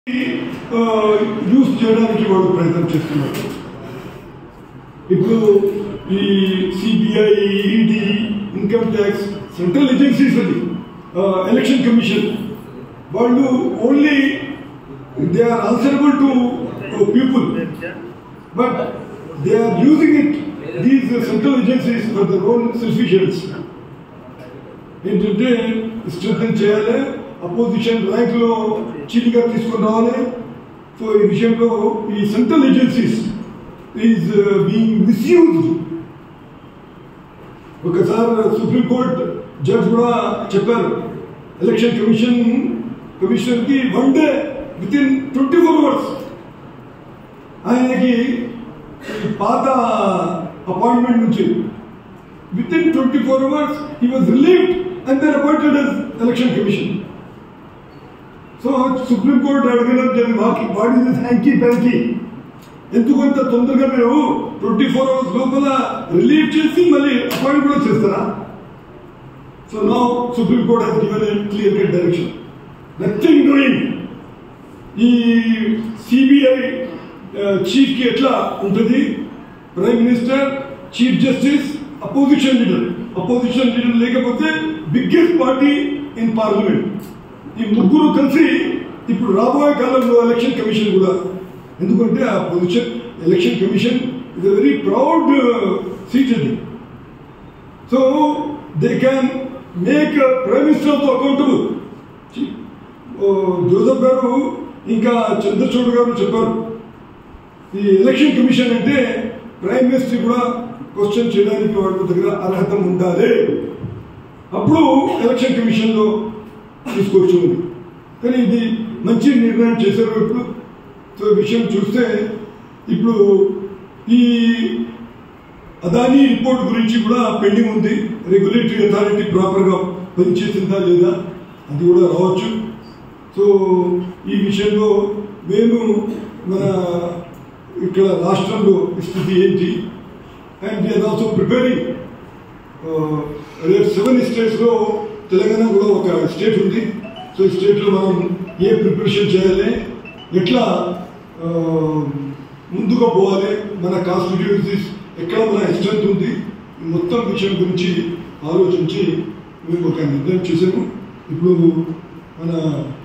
use చేయడానికి వాళ్ళు ప్రయత్నం చేస్తున్నారు ఇప్పుడు ఈ CBI ED income tax central agencies అది ఎలక్షన్ కమిషన్ వాళ్ళు only they are answerable to people but they are using it these central agencies for their own selfishness ఏంటంటే స్ట్రెంగ్ చేయాలి అపోజిషన్ ర్యాంక్ లో చీటిగా తీసుకొని రావాలి సో ఈ విషయంలో ఈ central agencies is being misused ఒకసారి సుప్రీంకోర్టు జడ్జ్ కూడా చెప్పారు ఎలక్షన్ కమిషన్ కమిషన్ కి one day within twenty four hours ఆయనకి ఈ పాత అపాయింట్మెంట్ నుంచి within twenty four hours he was relieved and there appointed as election commission so supreme court అడగడం జరిగింది మాకు what is this hanky panky ఎందుకు అంత తొందరగా మీరు ట్వంటీ ఫోర్ అవర్స్ లోపల రిలీవ్ చేసి మళ్ళీ అపాయింట్ కూడా చేస్తారా so now supreme court he's given a clear cut direction nothing doing ఈ సిబిఐ చీఫ్ కి ఎట్లా ఉంటుంది prime minister chief justice opposition leader opposition leader లేకపోతే బిగ్గెస్ట్ పార్టీ ఇన్ పార్లమెంట్ ఈ ముగ్గురు కలిసి ఇప్పుడు రాబోయే కాలంలో ఎలక్షన్ కమిషన్ కూడా ఎందుకంటే ఆ position election commission is a very proud seat అది so they can make prime minister also accountable Joseph గారు ఇంకా చంద్రచూడ్ గారు చెప్పారు ఈ ఎలక్షన్ కమిషన్ అంటే ప్రైమ్ మినిస్టర్ కూడా క్వశ్చన్ చేయడానికి వాళ్ళ దగ్గర అర్హత ఉండాలి అప్పుడు ఎలక్షన్ కమిషన్లో తీసుకోవచ్చు ఉంది కానీ ఇది మంచి నిర్ణయం చేశారు ఇప్పుడు సో ఈ విషయం చూస్తే ఇప్పుడు ఈ అదానీ రిపోర్ట్ గురించి కూడా పెండింగ్ ఉంది రెగ్యులేటరీ అథారిటీ ప్రాపర్గా పనిచేసిందా లేదా అది కూడా రావచ్చు సో ఈ విషయంలో మేము మన ఇక్కడ రాష్ట్రంలో స్థితి ఏంటి అండ్ వీఆర్ ఆల్సో ప్రిపేరింగ్ రేపు సెవెన్ స్టేట్స్లో తెలంగాణ కూడా ఒక స్టేట్ ఉంది సో ఈ స్టేట్లో మనం ఏ ప్రిపరేషన్ చేయాలి ఎట్లా ఆ, ముందుగా పోవాలి మన కాన్స్టిట్యూన్సీస్ ఎక్కడ మన స్ట్రెంత్ ఉంది ఈ మొత్తం విషయం గురించి ఆలోచించి మేము ఒక నిర్ణయం చేసాము ఇప్పుడు మన